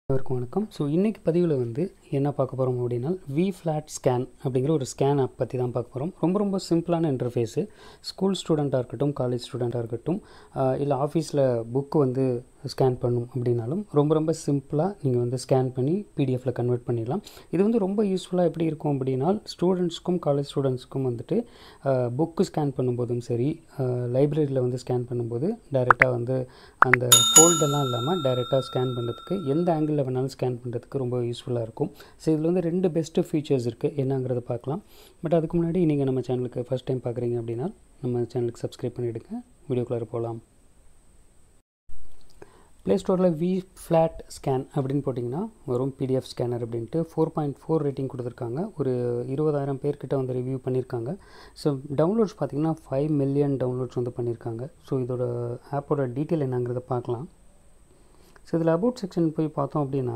அனைவருக்கும் வணக்கம் ஸோ இன்றைக்கி பதிவில் வந்து என்ன பார்க்க போகிறோம் அப்படின்னா வி ஃப்ளாட் ஸ்கேன் அப்படிங்கிற ஒரு ஸ்கேன் ஆப் பற்றி தான் பார்க்க போகிறோம் ரொம்ப ரொம்ப சிம்பிளான இன்டர்ஃபேஸு ஸ்கூல் ஸ்டூடெண்ட்டாக இருக்கட்டும் காலேஜ் ஸ்டூடெண்ட்டாக இருக்கட்டும் இல்லை ஆஃபீஸில் புக்கு வந்து ஸ்கேன் பண்ணும் அப்படின்னாலும் ரொம்ப ரொம்ப சிம்பிளாக நீங்கள் வந்து ஸ்கேன் பண்ணி பிடிஎஃப்பில் கன்வெர்ட் பண்ணிடலாம் இது வந்து ரொம்ப யூஸ்ஃபுல்லாக எப்படி இருக்கும் அப்படின்னா ஸ்டூடெண்ட்ஸ்க்கும் காலேஜ் ஸ்டூடெண்ட்ஸ்க்கும் வந்துட்டு புக்கு ஸ்கேன் பண்ணும்போதும் சரி லைப்ரரியில் வந்து ஸ்கேன் பண்ணும்போது டைரெக்டாக வந்து அந்த ஃபோல்டெல்லாம் இல்லாமல் டைரெக்டாக ஸ்கேன் பண்ணுறதுக்கு எந்த ஆங்கிளில் வேணாலும் ஸ்கேன் பண்ணுறதுக்கு ரொம்ப யூஸ்ஃபுல்லாக இருக்கும் ஸோ இதில் வந்து ரெண்டு பெஸ்ட்டு ஃபீச்சர்ஸ் இருக்குது என்னங்கிறத பார்க்கலாம் பட் அதுக்கு முன்னாடி நீங்கள் நம்ம சேனலுக்கு ஃபஸ்ட் டைம் பார்க்குறீங்க அப்படின்னா நம்ம சேனலுக்கு சப்ஸ்கிரைப் பண்ணிவிடுங்க வீடியோக்குள்ளே போகலாம் ப்ளே ஸ்டோரில் வி ஃப்ளாட் ஸ்கேன் அப்படின்னு போட்டிங்கன்னா வரும் பிடிஎஃப் ஸ்கேனர் அப்படின்ட்டு ஃபோர் பாயிண்ட் ஃபோர் ரேட்டிங் கொடுத்துருக்காங்க ஒரு இருபதாயிரம் பேர்கிட்ட வந்து ரிவ்யூ பண்ணியிருக்காங்க ஸோ டவுன்லோட்ஸ் பார்த்திங்கன்னா ஃபைவ் மில்லியன் டவுன்லோட்ஸ் வந்து பண்ணியிருக்காங்க ஸோ இதோட ஆப்போட டீட்டெயில் என்னங்கிறத பார்க்கலாம் ஸோ இதில் அபவுட் செக்ஷன் போய் பார்த்தோம் அப்படின்னா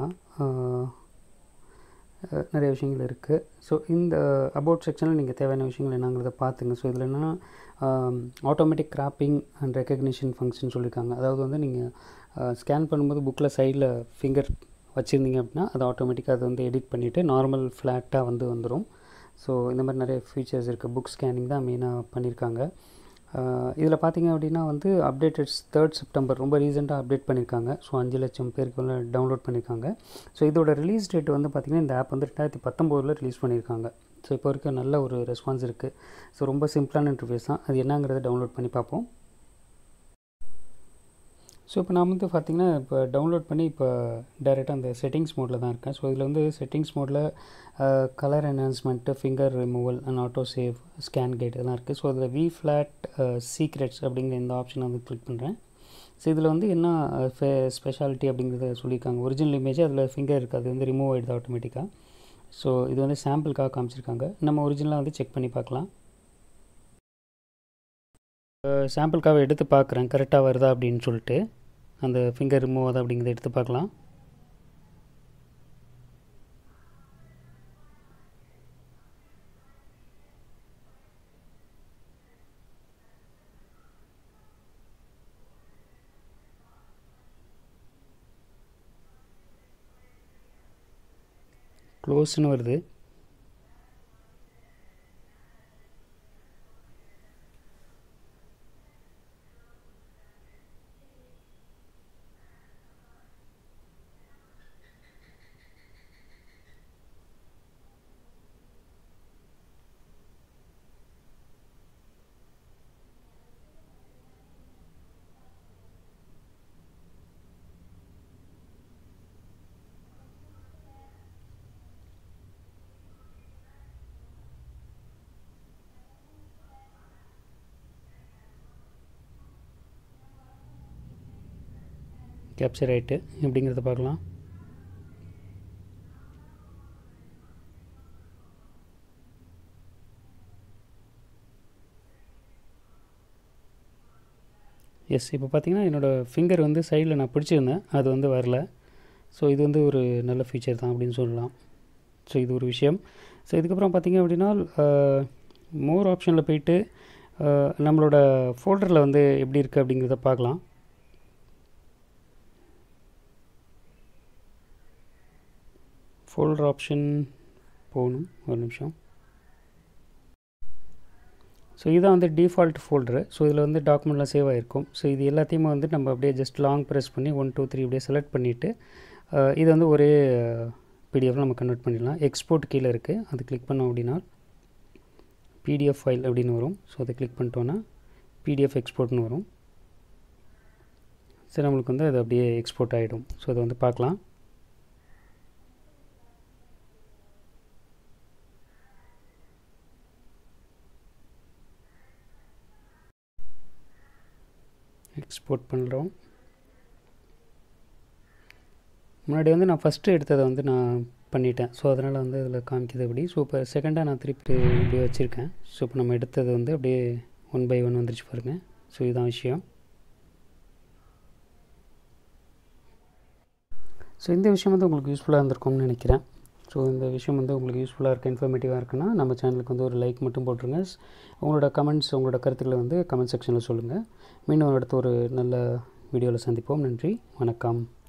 நிறைய விஷயங்கள் இருக்குது ஸோ இந்த அபவுட் செக்ஷனில் நீங்கள் தேவையான விஷயங்கள் என்னங்கிறத பார்த்துங்க ஸோ இதில் என்னென்னா automatic cropping and recognition function சொல்லியிருக்காங்க அதாவது வந்து நீங்கள் ஸ்கேன் பண்ணும்போது புக்கில் சைடில் ஃபிங்கர் வச்சுருந்தீங்க அப்படின்னா அது ஆட்டோமேட்டிக்காக அது வந்து எடிட் பண்ணிவிட்டு நார்மல் ஃப்ளாட்டாக வந்து வந்துடும் ஸோ இந்த மாதிரி நிறைய ஃபீச்சர்ஸ் இருக்குது புக் ஸ்கேனிங் தான் மெயினாக பண்ணியிருக்காங்க இதில் பார்த்தீங்க அப்படின்னா வந்து அப்டேட்டட்ஸ் தேர்ட் செப்டம்பர் ரொம்ப ரீசெண்டாக அப்டேட் பண்ணியிருக்காங்க ஸோ அஞ்சு லட்சம் பேருக்கு வந்து டவுன்லோட் பண்ணியிருக்காங்க ஸோ இதோட ரிலீஸ் டேட் வந்து பார்த்திங்கன்னா இந்த ஆப் வந்து ரெண்டாயிரத்தி பத்தொம்போதில் ரிலீஸ் பண்ணியிருக்காங்க ஸோ இப்போ வரைக்கும் நல்ல ஒரு ரெஸ்பான்ஸ் இருக்குது ஸோ ரொம்ப சிம்பிளான இன்டர்ஃபேஸ் தான் அது என்னங்கிறத டவுன்லோட் பண்ணி பார்ப்போம் ஸோ இப்போ நான் வந்து பார்த்திங்கன்னா இப்போ டவுன்லோட் பண்ணி இப்போ டைரெக்டாக அந்த செட்டிங்ஸ் மோடில் தான் இருக்கேன் ஸோ இதில் வந்து செட்டிங்ஸ் மோடில் colour enhancement finger removal and auto save scan guide இதெல்லாம் இருக்குது ஸோ அதில் வி ஃப்ளாட் சீக்ரெட்ஸ் அப்படிங்கிற இந்த ஆப்ஷனை வந்து கிளிக் பண்ணுறேன் ஸோ இதில் வந்து என்ன ஸ்பெஷாலிட்டி அப்படிங்கிறத சொல்லியிருக்காங்க ஒரிஜினல் இமேஜ் அதில் ஃபிங்கர் இருக்குது அது வந்து ரிமூவ் ஆகிடுது ஆட்டோமேட்டிக்காக ஸோ இது வந்து சாம்பிளுக்காக காமிச்சிருக்காங்க நம்ம ஒரிஜினலாக வந்து செக் பண்ணி பார்க்கலாம் சாம்பிளுக்காக எடுத்து பார்க்குறேன் கரெக்டாக வருதா அப்படின்னு சொல்லிட்டு அந்த ஃபிங்கர் ரிமூவ் ஆகுதா அப்படிங்கிறத எடுத்து பார்க்கலாம் க்ளோஸ்னு வருது கேப்சர் ஆகிட்டு எப்படிங்கிறத பார்க்கலாம் எஸ் இப்போ பார்த்தீங்கன்னா என்னோடய ஃபிங்கர் வந்து சைடில் நான் பிடிச்சிருந்தேன் அது வந்து வரல ஸோ இது வந்து ஒரு நல்ல ஃபீச்சர் தான் அப்படின்னு சொல்லலாம் ஸோ இது ஒரு விஷயம் ஸோ இதுக்கப்புறம் பார்த்திங்க அப்படின்னா மோர் ஆப்ஷனில் போயிட்டு நம்மளோட ஃபோல்டரில் வந்து எப்படி இருக்குது அப்படிங்கிறத பார்க்கலாம் ஃபோல்டர் ஆப்ஷன் போகணும் ஒரு நிமிஷம் ஸோ இதுதான் வந்து டிஃபால்ட் ஃபோல்டரு ஸோ இதில் வந்து டாக்குமெண்ட்லாம் சேவ் ஆகிருக்கும் ஸோ இது எல்லாத்தையுமே வந்து நம்ம அப்படியே ஜஸ்ட் லாங் ப்ரெஸ் பண்ணி ஒன் டூ த்ரீ அப்படியே செலக்ட் பண்ணிவிட்டு இது வந்து ஒரே பிடிஎஃப் நம்ம கன்வெர்ட் பண்ணிடலாம் எக்ஸ்போர்ட் கீழே இருக்குது அது கிளிக் பண்ணோம் அப்படின்னா பிடிஎஃப் ஃபைல் அப்படின்னு வரும் ஸோ அதை கிளிக் பண்ணிட்டோன்னா பிடிஎஃப் எக்ஸ்போர்ட்னு வரும் சரி நம்மளுக்கு வந்து அது அப்படியே எக்ஸ்போர்ட் ஆகிடும் ஸோ அதை வந்து பார்க்கலாம் எக்ஸ்போர்ட் பண்ணுறோம் முன்னாடி வந்து நான் ஃபஸ்ட்டு எடுத்ததை வந்து நான் பண்ணிட்டேன் ஸோ அதனால் வந்து அதில் காமிக்கிது அப்படி ஸோ இப்போ செகண்டாக நான் திருப்பி இப்படி வச்சுருக்கேன் ஸோ இப்போ நம்ம எடுத்தது வந்து அப்படியே ஒன் பை ஒன் வந்துருச்சு பாருங்கள் ஸோ இதுதான் விஷயம் ஸோ இந்த விஷயம் வந்து உங்களுக்கு யூஸ்ஃபுல்லாக இருந்திருக்கும்னு நினைக்கிறேன் ஸோ இந்த விஷயம் வந்து உங்களுக்கு யூஸ்ஃபுல்லாக இருக்குது இன்ஃபர்மேட்டிவாக இருக்குன்னா நம்ம சேனலுக்கு வந்து ஒரு லைக் மட்டும் போட்டுருங்க உங்களோட கமெண்ட்ஸ் உங்களோட கருத்துக்களை வந்து கமெண்ட் செக்ஷனில் சொல்லுங்கள் மீண்டும் அடுத்த ஒரு நல்ல வீடியோவில் சந்திப்போம் நன்றி வணக்கம்